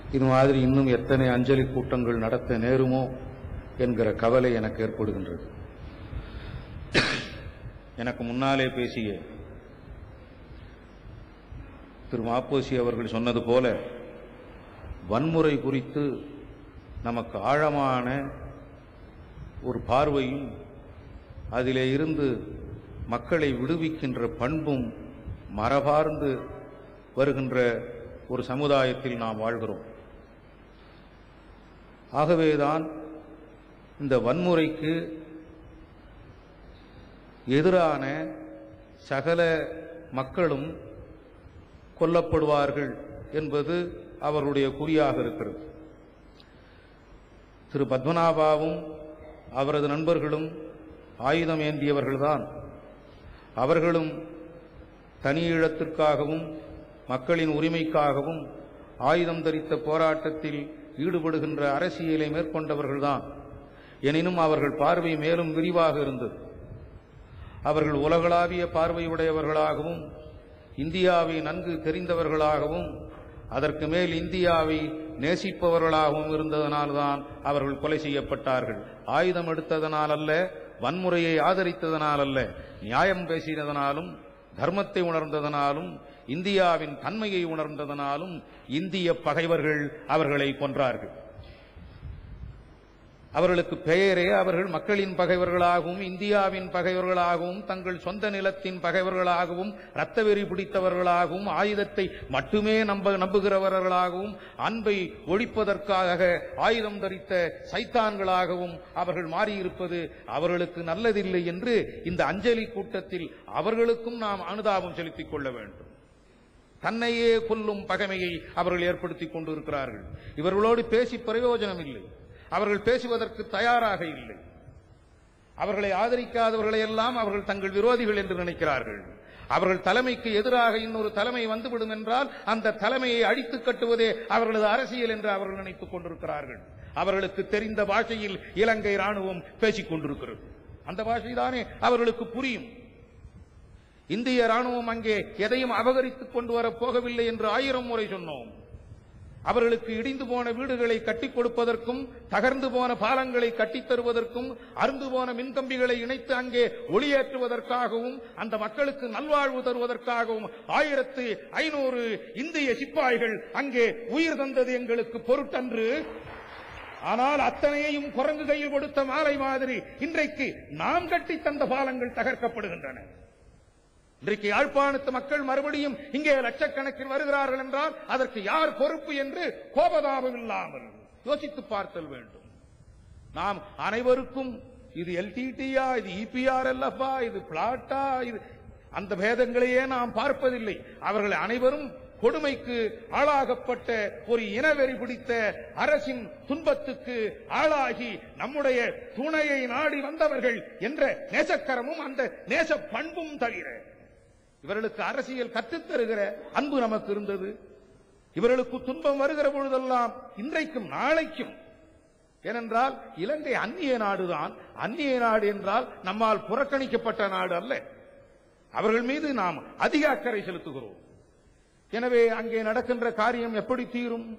இது மாதிரி இன்னும் எத்தனை அஞ்சலி கூட்டங்கள் நடத்த நேருமோ என்கிற கவலை எனக்கு ஏற்படுகின்றது எனக்கு முன்னாலே பேசிய திரு மாப்போசி அவர்கள் சொன்னது போல வன்முறை குறித்து நமக்கு ஆழமான ஒரு பார்வையும் அதிலே இருந்து மக்களை விடுவிக்கின்ற பண்பும் மரபார்ந்து வருகின்ற ஒரு சமுதாயத்தில் நாம் வாழ்கிறோம் ஆகவேதான் இந்த வன்முறைக்கு எதிரான சகல மக்களும் கொல்லப்படுவார்கள் என்பது அவருடைய குறியாக இருக்கிறது திரு பத்மநாபாவும் அவரது நண்பர்களும் ஆயுதம் ஏந்தியவர்கள்தான் அவர்களும் தனி ஈழத்திற்காகவும் மக்களின் உரிமைக்காகவும் ஆயுதம் தரித்த போராட்டத்தில் ஈடுபடுகின்ற அரசியலை மேற்கொண்டவர்கள்தான் எனினும் அவர்கள் பார்வை மேலும் விரிவாக இருந்தது அவர்கள் உலகளாவிய பார்வையுடையவர்களாகவும் இந்தியாவை நன்கு தெரிந்தவர்களாகவும் அதற்கு மேல் இந்தியாவை நேசிப்பவர்களாகவும் இருந்ததனால்தான் அவர்கள் கொலை செய்யப்பட்டார்கள் ஆயுதம் எடுத்ததனால் அல்ல வன்முறையை ஆதரித்ததனால் அல்ல நியாயம் பேசினதனாலும் தர்மத்தை உணர்ந்ததனாலும் இந்தியாவின் தன்மையை உணர்ந்ததனாலும் இந்திய பகைவர்கள் அவர்களை கொன்றார்கள் அவர்களுக்கு பெயரே அவர்கள் மக்களின் பகைவர்களாகவும் இந்தியாவின் பகைவர்களாகவும் தங்கள் சொந்த நிலத்தின் பகைவர்களாகவும் இரத்த வெறி பிடித்தவர்களாகவும் ஆயுதத்தை மட்டுமே நம்ப நம்புகிறவர்களாகவும் அன்பை ஒழிப்பதற்காக ஆயுதம் தரித்த சைத்தான்களாகவும் அவர்கள் மாறியிருப்பது அவர்களுக்கு நல்லதில்லை என்று இந்த அஞ்சலி கூட்டத்தில் அவர்களுக்கும் நாம் அனுதாபம் செலுத்திக் கொள்ள வேண்டும் தன்னையே கொல்லும் பகைமையை அவர்கள் ஏற்படுத்திக் கொண்டிருக்கிறார்கள் இவர்களோடு பேசி பிரயோஜனம் இல்லை அவர்கள் பேசுவதற்கு தயாராக இல்லை அவர்களை ஆதரிக்காதவர்களை எல்லாம் அவர்கள் தங்கள் விரோதிகள் என்று நினைக்கிறார்கள் அவர்கள் தலைமைக்கு எதிராக இன்னொரு தலைமை வந்துவிடும் என்றால் அந்த தலைமையை அழித்து கட்டுவதே அவர்களது அரசியல் என்று அவர்கள் நினைத்துக் கொண்டிருக்கிறார்கள் அவர்களுக்கு தெரிந்த பாஷையில் இலங்கை ராணுவம் பேசிக் கொண்டிருக்கிறது அந்த பாஷைதானே அவர்களுக்கு புரியும் இந்திய ராணுவம் அங்கே எதையும் அபகரித்துக் கொண்டு வரப் போகவில்லை என்று ஆயிரம் முறை சொன்னோம் அவர்களுக்கு இடிந்து போன வீடுகளை கட்டிக் கொடுப்பதற்கும் தகர்ந்து போன பாலங்களை கட்டித் தருவதற்கும் அருந்து போன மின்கம்பிகளை இணைத்து அங்கே ஒளியேற்றுவதற்காகவும் அந்த மக்களுக்கு நல்வாழ்வு தருவதற்காகவும் ஆயிரத்து ஐநூறு இந்திய சிப்பாய்கள் அங்கே உயிர் தந்தது எங்களுக்கு பொருட்டன்று ஆனால் அத்தனையையும் குரங்கு கையில் கொடுத்த மாலை மாதிரி இன்றைக்கு நாம் கட்டித் தந்த பாலங்கள் தகர்க்கப்படுகின்றன இன்றைக்கு யாழ்ப்பாணத்து மக்கள் மறுபடியும் இங்கே லட்சக்கணக்கில் வருகிறார்கள் என்றால் அதற்கு யார் பொறுப்பு என்று கோபதாபம் இல்லாமல் யோசித்து பார்த்தல் வேண்டும் நாம் அனைவருக்கும் இது எல்டிடியா இது இபிஆர் எல்எஃப்ஆ இது பிளாட்டா இது அந்த பேதங்களையே நாம் பார்ப்பதில்லை அவர்கள் அனைவரும் கொடுமைக்கு ஆளாகப்பட்ட ஒரு இனவெறி பிடித்த அரசின் துன்பத்துக்கு ஆளாகி நம்முடைய துணையை நாடி வந்தவர்கள் என்ற நேசக்கரமும் அந்த நேச பண்பும் தவிர இவர்களுக்கு அரசியல் கற்றுத் தருகிற அன்பு நமக்கு இருந்தது இவர்களுக்கு துன்பம் வருகிற பொழுதெல்லாம் இன்றைக்கும் நாளைக்கும் ஏனென்றால் இலங்கை அந்நிய நாடுதான் அந்நிய நாடு என்றால் நம்மால் புறக்கணிக்கப்பட்ட நாடு அல்ல அவர்கள் மீது நாம் அதிக அக்கறை செலுத்துகிறோம் எனவே அங்கே நடக்கின்ற காரியம் எப்படி தீரும்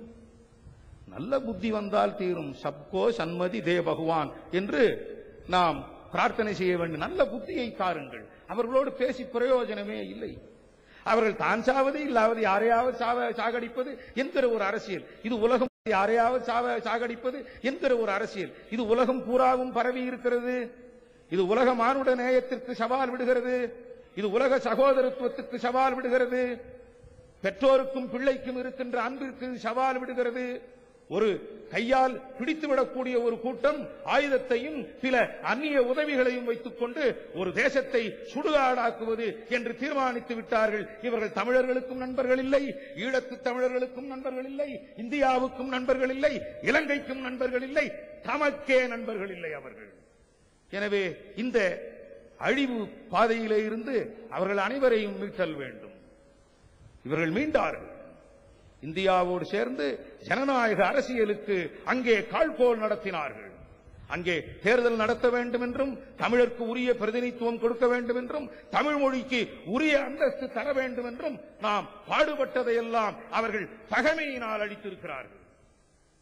நல்ல புத்தி வந்தால் தீரும் சப்கோ சன்மதி தே பகவான் என்று நாம் பிரார்த்தனை செய்ய வேண்டும் நல்ல புத்தியை தாருங்கள் அவர்களோடு பேசி பிரயோஜனமே இல்லை அவர்கள் தான் சாவது இல்லாவது யாரையாவது சாவ சாகடிப்பது என்கிற ஒரு அரசியல் இது உலகம் யாரையாவது சாவ சாகடிப்பது என்கிற ஒரு அரசியல் இது உலகம் பூராவும் பரவி இருக்கிறது இது உலக மானுட நேயத்திற்கு சவால் விடுகிறது இது உலக சகோதரத்துவத்துக்கு சவால் விடுகிறது பெற்றோருக்கும் பிள்ளைக்கும் இருக்கின்ற அன்பிற்கு சவால் விடுகிறது ஒரு கையால் பிடித்துவிடக்கூடிய ஒரு கூட்டம் ஆயுதத்தையும் சில அந்நிய உதவிகளையும் வைத்துக் கொண்டு ஒரு தேசத்தை சுடுகாடாக்குவது என்று தீர்மானித்து விட்டார்கள் இவர்கள் தமிழர்களுக்கும் நண்பர்கள் இல்லை ஈழத்து தமிழர்களுக்கும் நண்பர்கள் இல்லை இந்தியாவுக்கும் நண்பர்கள் இல்லை இலங்கைக்கும் நண்பர்கள் இல்லை தமக்கே நண்பர்கள் இல்லை அவர்கள் எனவே இந்த அழிவு பாதையிலே இருந்து அவர்கள் அனைவரையும் மீட்டல் வேண்டும் இவர்கள் மீண்டார்கள் இந்தியாவோடு சேர்ந்து ஜனநாயக அரசியலுக்கு அங்கே கால்கோல் நடத்தினார்கள் அங்கே தேர்தல் நடத்த வேண்டும் என்றும் தமிழருக்கு உரிய பிரதிநிதித்துவம் கொடுக்க வேண்டும் என்றும் தமிழ் மொழிக்கு உரிய அந்தஸ்து தர வேண்டும் என்றும் நாம் பாடுபட்டதையெல்லாம் அவர்கள் பகமையினால் அளித்திருக்கிறார்கள்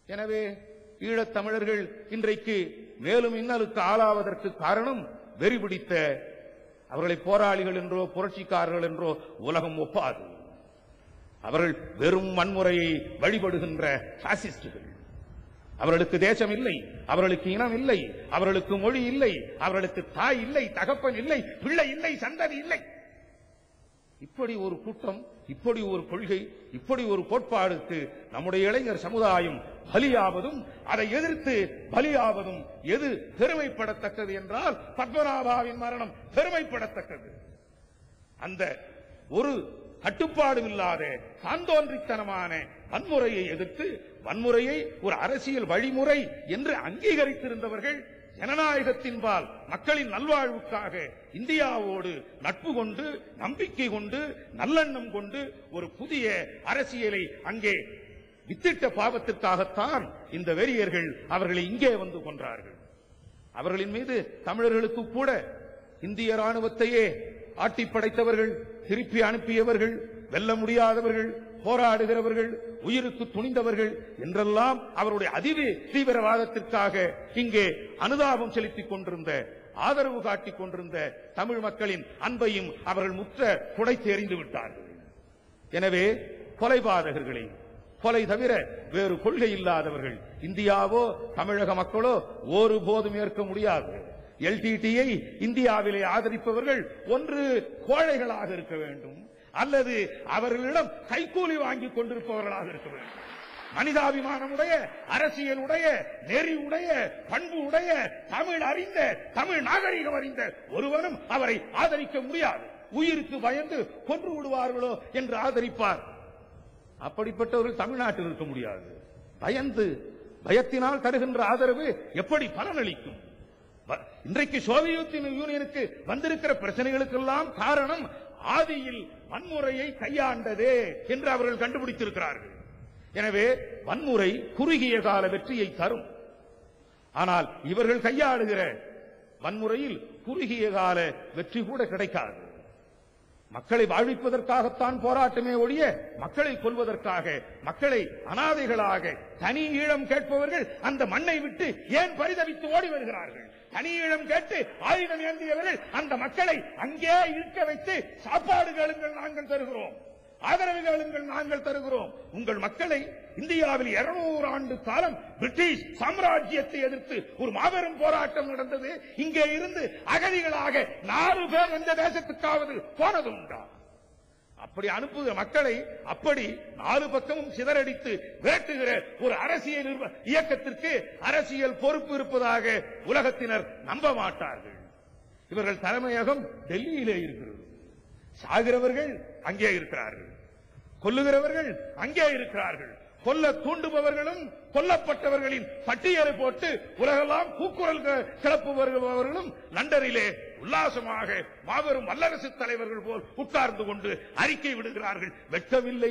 எனவே ஈழத் தமிழர்கள் இன்றைக்கு மேலும் இன்னலுக்கு ஆளாவதற்கு காரணம் வெறி பிடித்த அவர்களை போராளிகள் என்றோ புரட்சிக்காரர்கள் என்றோ உலகம் ஒப்பாது அவர்கள் வெறும் வன்முறையை வழிபடுகின்ற பாசிஸ்டுகள் அவர்களுக்கு தேசம் இல்லை அவர்களுக்கு இனம் இல்லை அவர்களுக்கு மொழி இல்லை அவர்களுக்கு தாய் இல்லை தகப்பன் இல்லை பிள்ளை இல்லை சந்ததி இல்லை இப்படி ஒரு கூட்டம் இப்படி ஒரு கொள்கை இப்படி ஒரு கோட்பாடுக்கு நம்முடைய இளைஞர் சமுதாயம் பலியாவதும் அதை எதிர்த்து பலியாவதும் எது பெருமைப்படத்தக்கது என்றால் பத்மநாபாவின் மரணம் பெருமைப்படத்தக்கது அந்த ஒரு கட்டுப்பாடும் இல்லாத சாந்தோன்றித்தனமான வன்முறையை எதிர்த்து வன்முறையை ஒரு அரசியல் வழிமுறை என்று அங்கீகரித்திருந்தவர்கள் ஜனநாயகத்தின்பால் மக்களின் நல்வாழ்வுக்காக இந்தியாவோடு நட்பு கொண்டு நம்பிக்கை கொண்டு நல்லெண்ணம் கொண்டு ஒரு புதிய அரசியலை அங்கே வித்திட்ட பாவத்திற்காகத்தான் இந்த வெறியர்கள் அவர்களை இங்கே வந்து கொன்றார்கள் அவர்களின் மீது தமிழர்களுக்கு கூட இந்திய ராணுவத்தையே ஆட்டி படைத்தவர்கள் திருப்பி அனுப்பியவர்கள் வெல்ல முடியாதவர்கள் போராடுகிறவர்கள் உயிருக்கு துணிந்தவர்கள் என்றெல்லாம் அவருடைய அதிவு தீவிரவாதத்திற்காக இங்கே அனுதாபம் செலுத்திக் கொண்டிருந்த ஆதரவு காட்டிக் கொண்டிருந்த தமிழ் மக்களின் அன்பையும் அவர்கள் முற்ற புடைத்து எறிந்து விட்டார்கள் எனவே கொலைபாதகர்களை கொலை தவிர வேறு கொள்கை இல்லாதவர்கள் இந்தியாவோ தமிழக மக்களோ ஒருபோதும் ஏற்க முடியாது எல்டிடியை இந்தியாவிலே ஆதரிப்பவர்கள் ஒன்று கோழைகளாக இருக்க வேண்டும் அல்லது அவர்களிடம் கைக்கூலி வாங்கி கொண்டிருப்பவர்களாக இருக்க வேண்டும் மனிதாபிமானமுடைய அரசியலுடைய நெறி உடைய பண்பு உடைய தமிழ் அறிந்த தமிழ் நாகரிகம் அறிந்த ஒருவனும் அவரை ஆதரிக்க முடியாது உயிருக்கு பயந்து கொன்று விடுவார்களோ என்று ஆதரிப்பார் அப்படிப்பட்டவர்கள் தமிழ்நாட்டில் இருக்க முடியாது பயந்து பயத்தினால் தருகின்ற ஆதரவு எப்படி பலனளிக்கும் வ- இன்றைக்கு சோவியத் யூனியனுக்கு வந்திருக்கிற பிரச்சனைகளுக்கெல்லாம் காரணம் ஆதியில் வன்முறையை கையாண்டதே என்று அவர்கள் கண்டுபிடித்திருக்கிறார்கள் எனவே வன்முறை குறுகிய கால வெற்றியை தரும் ஆனால் இவர்கள் கையாளுகிற வன்முறையில் குறுகிய கால வெற்றி கூட கிடைக்காது மக்களை வாழ்விப்பதற்காகத்தான் போராட்டமே ஒழிய மக்களை கொல்வதற்காக மக்களை அனாதைகளாக தனி ஈழம் கேட்பவர்கள் அந்த மண்ணை விட்டு ஏன் பரிதவித்து ஓடி வருகிறார்கள் தனி ஈழம் கேட்டு ஆயுதம் ஏந்தியவர்கள் அந்த மக்களை அங்கே இருக்க வைத்து சாப்பாடு கேளுங்கள் நாங்கள் தருகிறோம் ஆதரவு கேளுங்கள் நாங்கள் தருகிறோம் உங்கள் மக்களை இந்தியாவில் 200 ஆண்டு காலம் பிரிட்டிஷ் சாம்ராஜ்யத்தை எதிர்த்து ஒரு மாபெரும் போராட்டம் நடந்தது இங்கே இருந்து அகதிகளாக நாலு பேர் எந்த தேசத்துக்காவது போனது உண்டா அப்படி அனுப்புகிற மக்களை அப்படி நாலு பக்கமும் சிதறடித்து விரட்டுகிற ஒரு அரசியல் நிர்வ- இயக்கத்திற்கு அரசியல் பொறுப்பு இருப்பதாக உலகத்தினர் நம்ப மாட்டார்கள் இவர்கள் தலைமையகம் டெல்லியிலே இருக்கிறது சாகிறவர்கள் அங்கே இருக்கிறார்கள் கொல்லுகிறவர்கள் அங்கே இருக்கிறார்கள் கொல்ல தூண்டுபவர்களும் கொல்லப்பட்டவர்களின் பட்டியலை போட்டு உலகெல்லாம் கூக்குரல் க- கிளப்புபவர்களும் லண்டனிலே உல்லாசமாக மாபெரும் வல்லரசு தலைவர்கள் போல் உட்கார்ந்து கொண்டு அறிக்கை விடுகிறார்கள் வெட்கமில்லை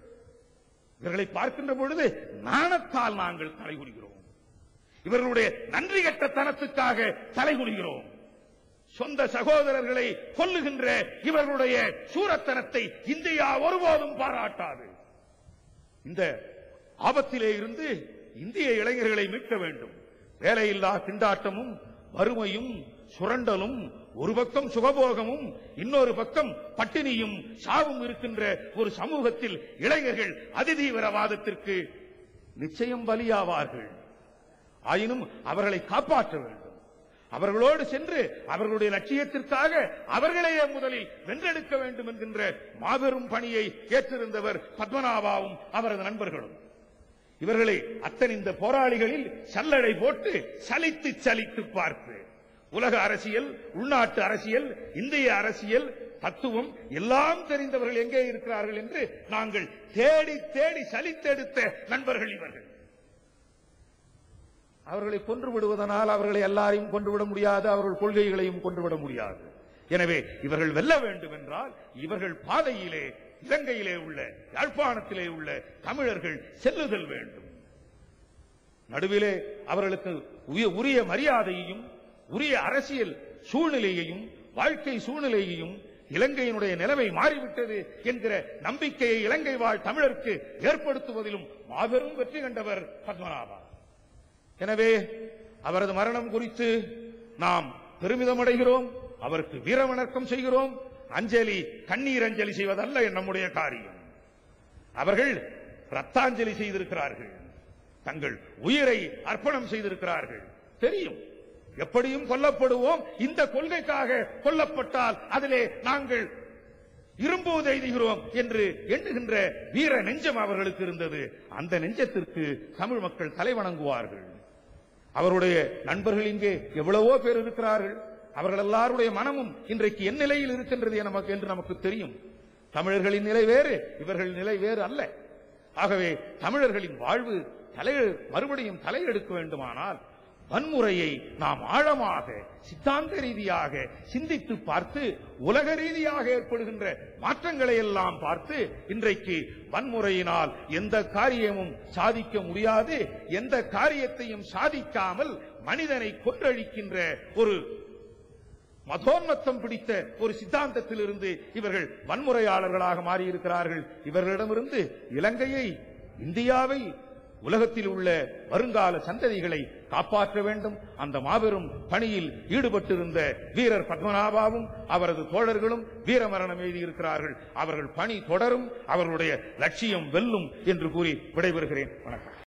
இவர்களை பார்க்கின்ற பொழுது நாணத்தால் நாங்கள் தலைகுனிகிறோம் இவர்களுடைய நன்றி கெட்டத்தனத்துக்காக தலைகுனிகிறோம் சொந்த சகோதரர்களை கொல்லுகின்ற இவர்களுடைய சூரத்தனத்தை இந்தியா ஒருபோதும் பாராட்டாது இந்த ஆபத்திலே இருந்து இந்திய இளைஞர்களை மீட்க வேண்டும் வேலையில்லா திண்டாட்டமும் வறுமையும் சுரண்டலும் ஒரு பக்கம் சுகபோகமும் இன்னொரு பக்கம் பட்டினியும் சாவும் இருக்கின்ற ஒரு சமூகத்தில் இளைஞர்கள் அதிதீவிரவாதத்திற்கு நிச்சயம் பலியாவார்கள் ஆயினும் அவர்களை காப்பாற்ற வேண்டும் அவர்களோடு சென்று அவர்களுடைய லட்சியத்திற்காக அவர்களையே முதலில் வென்றெடுக்க வேண்டும் என்கின்ற மாபெரும் பணியை ஏற்றிருந்தவர் பத்மநாபாவும் அவரது நண்பர்களும் இவர்களை அத்தனை இந்த போராளிகளில் சல்லடை போட்டு சலித்து சலித்து பார்த்து உலக அரசியல் உள்நாட்டு அரசியல் இந்திய அரசியல் தத்துவம் எல்லாம் தெரிந்தவர்கள் எங்கே இருக்கிறார்கள் என்று நாங்கள் தேடி தேடி சலித்தெடுத்த நண்பர்கள் இவர்கள் அவர்களை கொன்று விடுவதனால் அவர்களை எல்லாரையும் கொன்றுவிட முடியாது அவர்கள் கொள்கைகளையும் கொன்றுவிட முடியாது எனவே இவர்கள் வெல்ல வேண்டும் என்றால் இவர்கள் பாதையிலே இலங்கையிலே உள்ள யாழ்ப்பாணத்திலே உள்ள தமிழர்கள் செல்லுதல் வேண்டும் நடுவிலே அவர்களுக்கு உய- உரிய மரியாதையையும் உரிய அரசியல் சூழ்நிலையையும் வாழ்க்கை சூழ்நிலையையும் இலங்கையினுடைய நிலைமை மாறிவிட்டது என்கிற நம்பிக்கையை இலங்கை வாழ் தமிழருக்கு ஏற்படுத்துவதிலும் மாபெரும் வெற்றி கண்டவர் பத்மநாபா எனவே அவரது மரணம் குறித்து நாம் பெருமிதம் அடைகிறோம் அவருக்கு வீரவணக்கம் செய்கிறோம் அஞ்சலி கண்ணீர் அஞ்சலி செய்வதல்ல நம்முடைய காரியம் அவர்கள் ரத்தாஞ்சலி செய்திருக்கிறார்கள் தங்கள் உயிரை அர்ப்பணம் செய்திருக்கிறார்கள் தெரியும் எப்படியும் கொல்லப்படுவோம் இந்த கொள்கைக்காக கொல்லப்பட்டால் அதிலே நாங்கள் இரும்புவது எய்துகிறோம் என்று எண்ணுகின்ற வீர நெஞ்சம் அவர்களுக்கு இருந்தது அந்த நெஞ்சத்திற்கு தமிழ் மக்கள் தலைவணங்குவார்கள் அவருடைய நண்பர்கள் இங்கே எவ்வளவோ பேர் இருக்கிறார்கள் அவர்கள் எல்லாருடைய மனமும் இன்றைக்கு என் நிலையில் இருக்கின்றது என நமக்கு என்று நமக்கு தெரியும் தமிழர்களின் நிலை வேறு இவர்கள் நிலை வேறு அல்ல ஆகவே தமிழர்களின் வாழ்வு தலை மறுபடியும் தலையெடுக்க வேண்டுமானால் வன்முறையை நாம் ஆழமாக சித்தாந்த ரீதியாக சிந்தித்து பார்த்து உலக ரீதியாக ஏற்படுகின்ற மாற்றங்களை எல்லாம் பார்த்து இன்றைக்கு வன்முறையினால் எந்த காரியமும் சாதிக்க முடியாது எந்த காரியத்தையும் சாதிக்காமல் மனிதனை கொன்றழிக்கின்ற ஒரு மதோன்மத்தம் பிடித்த ஒரு சித்தாந்தத்திலிருந்து இவர்கள் வன்முறையாளர்களாக மாறியிருக்கிறார்கள் இவர்களிடமிருந்து இலங்கையை இந்தியாவை உலகத்தில் உள்ள வருங்கால சந்ததிகளை காப்பாற்ற வேண்டும் அந்த மாபெரும் பணியில் ஈடுபட்டிருந்த வீரர் பத்மநாபாவும் அவரது தோழர்களும் வீரமரணம் எழுதியிருக்கிறார்கள் அவர்கள் பணி தொடரும் அவர்களுடைய லட்சியம் வெல்லும் என்று கூறி விடைபெறுகிறேன் வணக்கம்